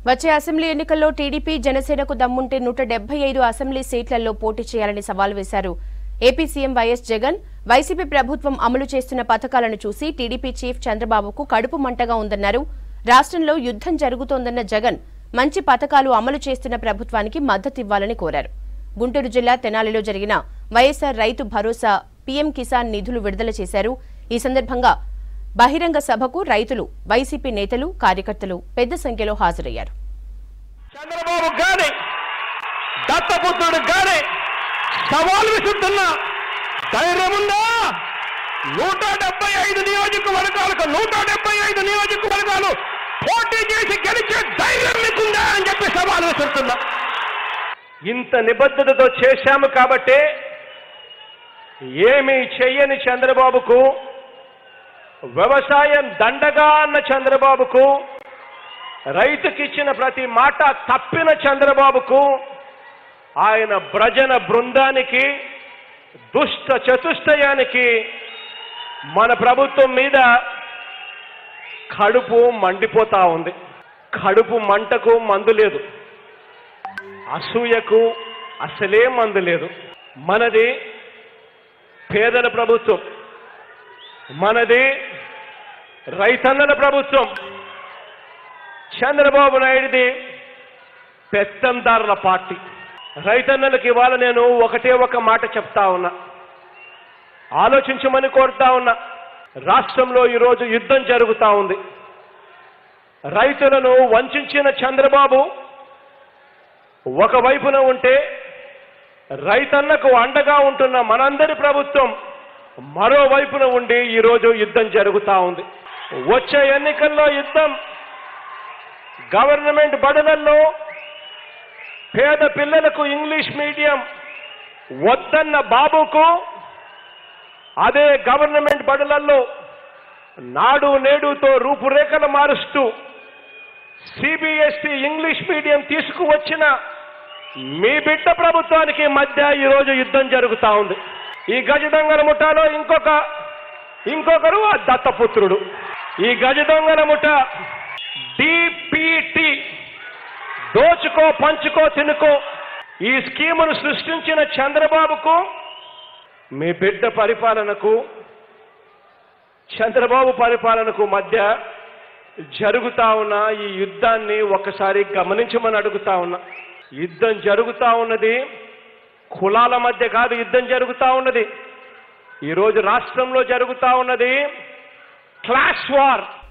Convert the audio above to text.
వచ్చే అసెంబ్లీ ఎన్నికల్లో టీడీపీ జనసేనకు దమ్ముంటే నూట డెబ్బై ఐదు అసెంబ్లీ సీట్లలో పోటీ చేయాలని సవాల్ వేశారు AP CM YS Jagan YCP ప్రభుత్వం అమలు చేస్తున్న పథకాలను చూసి టీడీపీ చీఫ్ చంద్రబాబుకు కడుపు మంటగా ఉందన్నారు రాష్ట్రంలో యుద్ధం జరుగుతోందన్న జగన్ మంచి పథకాలు అమలు చేస్తున్న ప్రభుత్వానికి మద్దతివ్వాలని కోరారు గుంటూరు జిల్లా తెనాలిలో జరిగిన వైఎస్సార్ రైతు భరోసా పీఎం కిసాన్ నిధులు విడుదల చేశారు ఈ సందర్భంగా బహిరంగ సభకు రైతులు వైసీపీ నేతలు కార్యకర్తలు పెద్ద సంఖ్యలో హాజరయ్యారు చంద్రబాబు గాని దత్తపుత్రుడు గాని సవాల్ విసురుతున్న ధైర్యముందా నూట డెబ్బై ఐదు నియోజకవర్గాలకు నూట డెబ్బై ఐదు నియోజకవర్గాలు పోటీ చేసి గెలిచే ధైర్యం మీకుందా అని చెప్పి సవాల్ విసురుతున్నా ఇంత నిబద్ధతతో చేశాము కాబట్టే ఏమీ చెయ్యని చంద్రబాబుకు వ్యవసాయం దండగా అన్న చంద్రబాబుకు రైతుకిచ్చిన ప్రతి మాట తప్పిన చంద్రబాబుకు ఆయన భ్రజన బృందానికి దుష్ట చతుష్టయానికి మన ప్రభుత్వం మీద కడుపు మండిపోతా ఉంది కడుపు మంటకు మందు లేదు అసూయకు అసలే మందు లేదు మనది పేదల ప్రభుత్వం మనది రైతన్నల ప్రభుత్వం చంద్రబాబు నాయుడిది పెత్తందారుల పార్టీ రైతన్నలకు ఇవాళ నేను ఒకటే ఒక మాట చెప్తా ఉన్నా ఆలోచించమని కోరుతా ఉన్నా రాష్ట్రంలో ఈరోజు యుద్ధం జరుగుతా ఉంది రైతులను వంచిన చంద్రబాబు ఒకవైపున ఉంటే రైతన్నకు అండగా ఉంటున్న మనందరి ప్రభుత్వం మరోవైపున ఉండి ఈరోజు యుద్ధం జరుగుతా ఉంది వచ్చే ఎన్నికల్లో యుద్ధం గవర్నమెంట్ బడులలో పేద పిల్లలకు ఇంగ్లీష్ మీడియం వద్దన్న బాబుకు అదే గవర్నమెంట్ బడులలో నాడు నేడుతో రూపురేఖలు మారుస్తూ సిబిఎస్ఈ ఇంగ్లీష్ మీడియం తీసుకువచ్చిన మీ బిడ్డ ప్రభుత్వానికి మధ్య ఈరోజు యుద్ధం జరుగుతా ఉంది ఈ గజ దొంగల ముఠాలో ఇంకొక ఇంకొకరు ఆ దత్తపుత్రుడు ఈ గజ దొంగల ముఠ డిపిటి దోచుకో పంచుకో తినుకో ఈ స్కీమును సృష్టించిన చంద్రబాబుకు మీ బిడ్డ పరిపాలనకు చంద్రబాబు పరిపాలనకు మధ్య జరుగుతా ఉన్న ఈ యుద్ధాన్ని ఒకసారి గమనించమని అడుగుతా ఉన్నా యుద్ధం జరుగుతా ఉన్నది కులాల మధ్య కాదు యుద్ధం జరుగుతా ఉన్నది ఈరోజు రాష్ట్రంలో జరుగుతా ఉన్నది క్లాష్ వార్